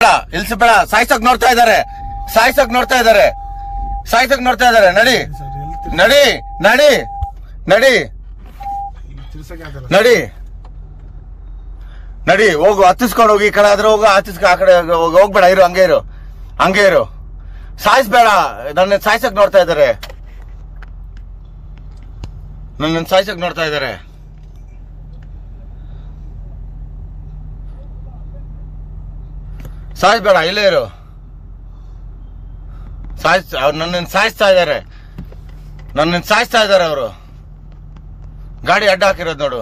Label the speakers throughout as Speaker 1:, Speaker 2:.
Speaker 1: ಇಲ್ಸ್ಬೇಡ ಇಲ್ಸ್ಬೇಡ ಸಾಯ್ಸಕ್ ನೋಡ್ತಾ ಇದಾರೆ ಸಾಯ್ಸಕ್ ನೋಡ್ತಾ ಇದಾರೆ ಸಾಯ್ಸಕ್ ನೋಡ್ತಾ ಇದಾರೆ ನಡಿ
Speaker 2: ಸರ್ ಎಲ್ಲಿ
Speaker 1: ನಡಿ ನಡಿ ನಡಿ
Speaker 2: ತಿರ್ಸಕ್ಕೆ ಆಗಲ್ಲ
Speaker 1: ನಡಿ ನಡಿ ಹೋಗು ಹತ್ತಿಸ್ಕೊಂಡು ಹೋಗಿ ಈ ಕಡೆ ಆದ್ರೆ ಹೋಗು ಹತ್ತಿಸ್ಕೊ ಆ ಕಡೆ ಹೋಗ್- ಹೋಗ್ಬೇಡ ಇರು ಹಂಗೆ ಇರು ಹಂಗೆ ಇರು ಸಾಯಿಸ್ಬೇಡ ನನ್ನ ಸಾಯ್ಸಕ್ ನೋಡ್ತಾ ಇದಾರೆ ನನ್ನ ಸಾಯ್ಸಕ್ ನೋಡ್ತಾ ಇದಾರೆ ಸಾಯಿಸ್ಬೇಡ ಇಲ್ಲೇ ಇರು ಸಾಯಿಸ್ ಅವ್ರು ನನ್ನನ್ನು ಸಾಯಿಸ್ತಾ ಇದ್ದಾರೆ ನನ್ನನ್ನು ಸಾಯಿಸ್ತಾ ಇದ್ದಾರೆ ಅವರು ಗಾಡಿ ಅಡ್ಡ ಹಾಕಿರೋದು ನೋಡು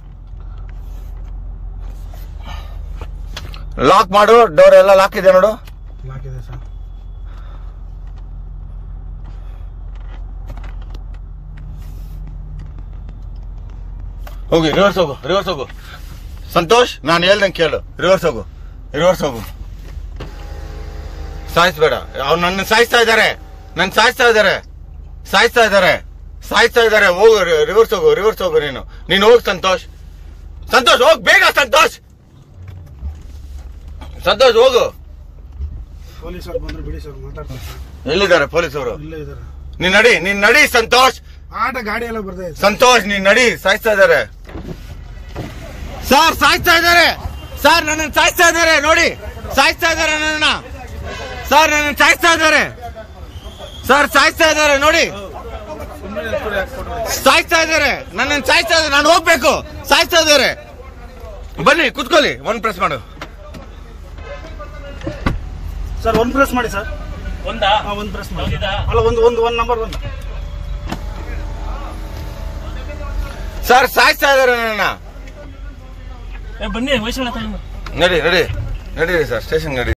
Speaker 1: ಲಾಕ್ ಮಾಡು ಡೋರ್ ಎಲ್ಲ ಲಾಕ್ ಇದೆ ನೋಡು
Speaker 2: ಲಾಕ್ ಇದೆ ಸರ್
Speaker 1: ಹೋಗಿ ರಿವರ್ಸ್ ಹೋಗು ರಿವರ್ಸ್ ಹೋಗು ಸಂತೋಷ್ ನಾನು ಹೇಳ್ದಂಗೆ ಕೇಳು ರಿವರ್ಸ್ ಹೋಗು ರಿವರ್ಸ್ ಹೋಗು ಸಾಯಿಸ್ಬೇಡ ಅವ್ರು ನನ್ನ ಸಾಯಿಸ್ತಾ ಇದ್ದಾರೆ ನನ್ನ ಸಾಯಿಸ್ತಾ ಇದ್ದಾರೆ ಸಾಯಿಸ್ತಾ ಇದ್ದಾರೆ ಸಾಯಿಸ್ತಾ ಇದ್ದಾರೆ ಹೋಗು ರಿವರ್ಸ್ ಹೋಗು ರಿವರ್ಸ್ ಹೋಗು ನೀನು ನೀನು ಹೋಗ್ ಸಂತೋಷ್ ಸಂತೋಷ್ ಹೋಗ್ ಬೇಗ ಸಂತೋಷ್ ಸಂತೋಷ್ ಹೋಗು
Speaker 2: ಪೊಲೀಸ್ ಅವ್ರು ಬಂದ್ರು ಬಿಡಿ ಸರ್ ಮಾತಾಡ್ತಾರೆ ಸರ್
Speaker 1: ಎಲ್ಲಿದ್ದಾರೆ ಪೊಲೀಸರು
Speaker 2: ಇಲ್ಲೇ ಇದಾರೆ
Speaker 1: ನೀನ್ ನಡಿ ನೀನ್ ನಡಿ ಸಂತೋಷ್
Speaker 2: ಆಟ ಗಾಡಿ ಎಲ್ಲ ಬರ್ತಾ ಇದೆ ಸರ್
Speaker 1: ಸಂತೋಷ್ ನೀನ್ ನಡಿ ಸಾಯ್ತಾ ಇದ್ದಾರೆ ಸರ್ ಸಾಯ್ತಾ ಇದ್ದಾರೆ ಸರ್ ನನ್ನ ಸಾಯ್ತಾ ಇದ್ದಾರೆ ನೋಡಿ ಸಾಯ್ತಾ ಇದ್ದಾರೆ ನನ್ನ ಸರ್ ನನ್ನ ಸಾಯ್ತಾ ಇದ್ದಾರೆ ಸರ್ ಸಾಯ್ತಾ ಇದ್ದಾರೆ ನೋಡಿ ಸಾಯ್ತಾ ಇದ್ದಾರೆ ನನ್ನ ಸಾಯ್ತಾ ಇದ್ದಾರೆ ನಾನು ಹೋಗ್ಬೇಕು ಸಾಯ್ತಾ ಇದ್ದಾರೆ ಬನ್ನಿ ಕುತ್ಕೊಳ್ಳಿ ಒಂದ್ ಪ್ರೆಸ್ ಮಾಡು
Speaker 2: ಸರ್ ಒಂದ್ ಪ್ರೆಸ್ ಮಾಡಿ ಸರ್
Speaker 3: ಒಂದಾ
Speaker 2: ಹಾ ಒಂದ್ ಪ್ರೆಸ್ ಮಾಡಿ
Speaker 3: ಹೌದಾ?
Speaker 2: ಅಲ್ಲ ಒಂದು ಒಂದು ಒಂದ್ ನಂಬರ್ ಒಂದು
Speaker 1: ಸರ್ ಸಾಯ್ತಾ ಇದ್ದಾರೆ ನನ್ನ
Speaker 3: ಏ, ಬನ್ನಿ ವಯಸ್ಸು
Speaker 1: ನಡಿ ನಡಿ ನಡೀರಿ ಸರ್ ಸ್ಟೇಷನ್ ನಡಿ